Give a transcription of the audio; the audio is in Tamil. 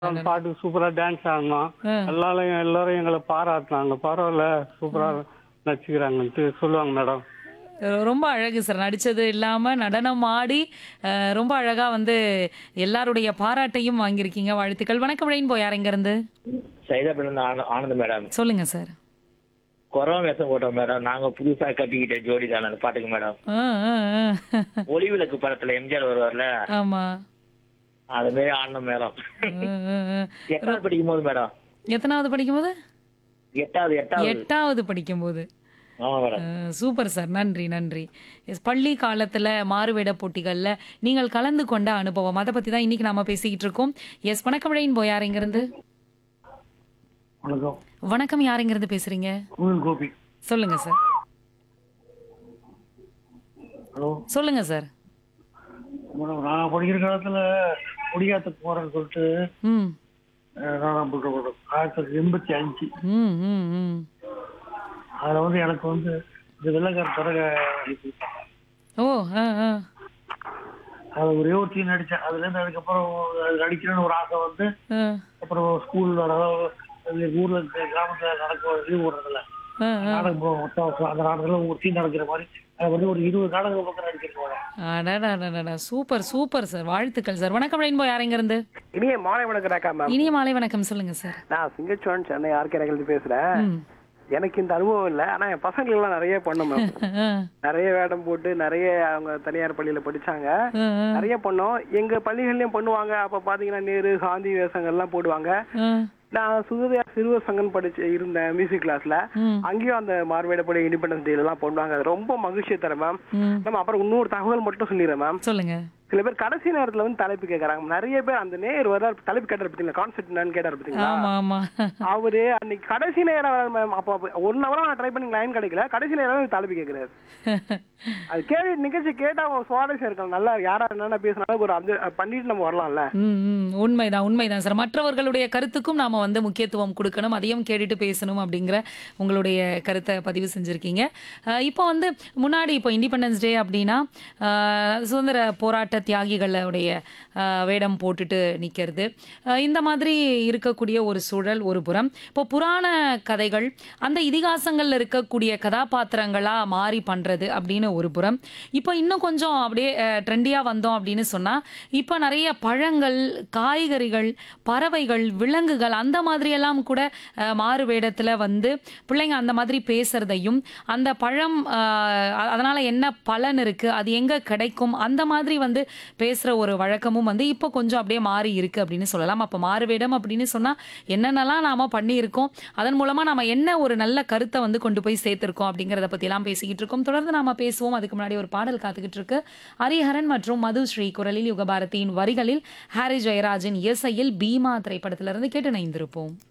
அந்த பாட்டுக்கு சூப்பரா டான்ஸ் ஆடணும் ஆ. எல்லாரும் எல்லாரும் எங்களை பாராட்டினாங்க பரவாயில்ல சூப்பரா நடிச்சுக்கிறாங்கன்ட்டு சொல்லுவாங்க மேடம் ரொம்ப அழகு சார் நடிச்சது இல்லாம நடனம் ஆடி அஹ், ரொம்ப அழகா வந்து எல்லாருடைய பாராட்டையும் வாங்கியிருக்கீங்க வாழ்த்துக்கள் வணக்கம் ரெயின்போ யார் எங்க இருந்து சைதாபேட்டில் ஆன ஆனந்த் மேடம் சொல்லுங்க சார் கொரோனா வேஷம் போட்டோம் மேடம் நாங்க புதுசா கட்டிக்கிட்ட ஜோடி தானே அந்த பாட்டுக்கு மேடம் ஆ, ஆ, ஆ. ஒளி விளக்கு படத்துல எம்ஜிஆர் வருவார்ல ஆமா அது மாதிரி ஆனந்தம் மேடம் ஆ, ஆ, ஆ. எட்டாவது படிக்கும் போது மேடம் எத்தனாவது படிக்கும்போது எட்டாவது எட்டாவது எட்டாவது படிக்கும்போது ஆமா மேடம் அஹ், சூப்பர் சார் நன்றி நன்றி எஸ், பள்ளி காலத்துல மாறுவேட போட்டிகள்ல நீங்கள் கலந்து கொண்ட அனுபவம் அதை பத்தி தான் இன்னைக்கு நாம பேசிக்கிட்டு இருக்கோம் எஸ் வணக்கம் ரெயின்போ யார் எங்க இருந்து வணக்கம் வணக்கம் யார் எங்க இருந்து பேசுறீங்க கோவில் கோபி சொல்லுங்க சார் ஹலோ சொல்லுங்க சார் மேடம் நான் படிக்கிற காலத்துல குடியாத்துக்கு போறேன்னு சொல்லிட்டு ம் அஹ், நான் போட்டு மேடம் ஆயிரத்தி தொள்ளாயிரத்தி எண்பத்தி அஞ்சு ம் ம் ம் அதுல வந்து எனக்கு வந்து இந்த வெள்ளக்கார தொடக அனுப்பிவிட்டாங்க ஓ ஆ ஆ அது ஒரே ஒரு சீன் நடிச்சேன் அதுல இருந்து அதுக்கப்புறம் அது நடிக்கணும்னு ஒரு ஆசை வந்து ஆ அப்புறம் ஸ்கூல்ல ஊர்ல இருக்க கிராமத்துல நடக்க லீவ் விடுறதுல ஆ, ஆ. நாடகம் போவோம் மொத்தம் அந்த நாடகத்துல ஒரு சீன் நடக்கிற மாதிரி அது வந்து ஒரு இருபது நாடகம் பக்கம் நடிச்சிருக்கோம் அடடடடடா. சூப்பர் சூப்பர் சார் வாழ்த்துக்கள் சார் வணக்கம் ரெயின்போ யார் எங்க இருந்து இனிய மாலை வணக்கம் ராக்கா மேம் இனிய மாலை வணக்கம் சொல்லுங்க சார் நான் சிங்கச்சோன் சென்னை ஆர்கே நகர்ந்து பேசுறேன் ம். எனக்கு இந்த அனுபவம் இல்ல ஆனா என் பசங்க எல்லாம் நிறைய பண்ணோம் மேம் ஆ, நிறைய வேடம் போட்டு நிறைய அவங்க தனியார் பள்ளியில படிச்சாங்க ஆ, ஆ, நிறைய பண்ணோம் எங்க பள்ளிகள்லயும் பண்ணுவாங்க அப்ப பாத்தீங்கன்னா நேரு காந்தி வேஷங்கள்லாம் போடுவாங்க ஆ. நான் சுகதயா சிறுவர் சங்கம் படிச்சு இருந்தேன் மியூசிக் கிளாஸ்ல ம். அங்கேயும் அந்த மார்வேட படி இண்டிபெண்டன்ஸ் டே எல்லாம் போடுவாங்க அது ரொம்ப மகிழ்ச்சியை தரேன் மேம் ம். நம்ம அப்புறம் இன்னொரு தகவல் மட்டும் சொல்லிடுறேன் மேம் சொல்லுங்க சில பேர் கடைசி நேரத்துல வந்து தலைப்பு கேக்குறாங்க நிறைய பேர் அந்த நேர் வர தலைப்பு கேட்டார் பாத்தீங்களா கான்செப்ட் என்னன்னு கேட்டார் பாத்தீங்களா ஆமா ஆமா அவரு அன்னைக்கு கடைசி நேரம் மேம் அப்போ ஒன் ஹவரா நான் ட்ரை பண்ணி லைன் கிடைக்கல கடைசி நேரம் தலைப்பு கேட்கிறாரு அது கேள்வி நிகழ்ச்சி கேட்டா அவங்க சுவாரஸ்யம் இருக்கலாம் நல்லா யாரா என்னென்ன பேசினாலும் ஒரு அது பண்ணிட்டு நம்ம வரலாம்ல ம், ம். உண்மைதான் உண்மைதான் சார் மற்றவர்களுடைய கருத்துக்கும் நாம வந்து முக்கியத்துவம் கொடுக்கணும் அதையும் கேட்டுட்டு பேசணும் அப்படிங்கிற உங்களுடைய கருத்தை பதிவு செஞ்சிருக்கீங்க அஹ், இப்போ வந்து முன்னாடி இப்போ இண்டிபெண்டன்ஸ் டே அப்படின்னா அஹ், சுதந்திர போராட்ட தியாகிகளுடைய அஹ், வேடம் போட்டுட்டு நிற்கிறது இந்த மாதிரி இருக்கக்கூடிய ஒரு சூழல் ஒரு புறம் இப்போ புராண கதைகள் அந்த இதிகாசங்கள்ல இருக்கக்கூடிய கதாபாத்திரங்களா மாறி பண்றது அப்படின்னு ஒரு புறம் இப்போ இன்னும் கொஞ்சம் அப்படியே ட்ரெண்டியாக வந்தோம் அப்படின்னு சொன்னா இப்போ நிறைய பழங்கள் காய்கறிகள் பறவைகள் விலங்குகள் அந்த மாதிரியெல்லாம் கூட அஹ், மாறு வேடத்துல வந்து பிள்ளைங்க அந்த மாதிரி பேசுறதையும் அந்த பழம் அஹ், அ- அதனால என்ன பலன் இருக்கு அது எங்க கிடைக்கும் அந்த மாதிரி வந்து பேசுற ஒரு வழக்கமும் வந்து இப்போ கொஞ்சம் அப்படியே மாறி இருக்கு அப்படின்னு சொல்லலாம் அப்போ மாறு வேடம் அப்படின்னு சொன்னா என்னென்னலாம் நாம பண்ணியிருக்கோம் அதன் மூலமா நாம என்ன ஒரு நல்ல கருத்தை வந்து கொண்டு போய் சேர்த்திருக்கோம் அப்படிங்கறத பத்தி எல்லாம் பேசிக்கிட்டு இருக்கோம் தொடர்ந்து நாம பேசுவோம் அதுக்கு முன்னாடி ஒரு பாடல் காத்துக்கிட்டு இருக்கு ஹரிஹரன் மற்றும் மது ஸ்ரீ குரலில் யுகபாரதியின் வரிகளில் ஹாரி ஜெயராஜின் இசையில் பீமா திரைப்படத்திலிருந்து கேட்டு இணைந்திருப்போம்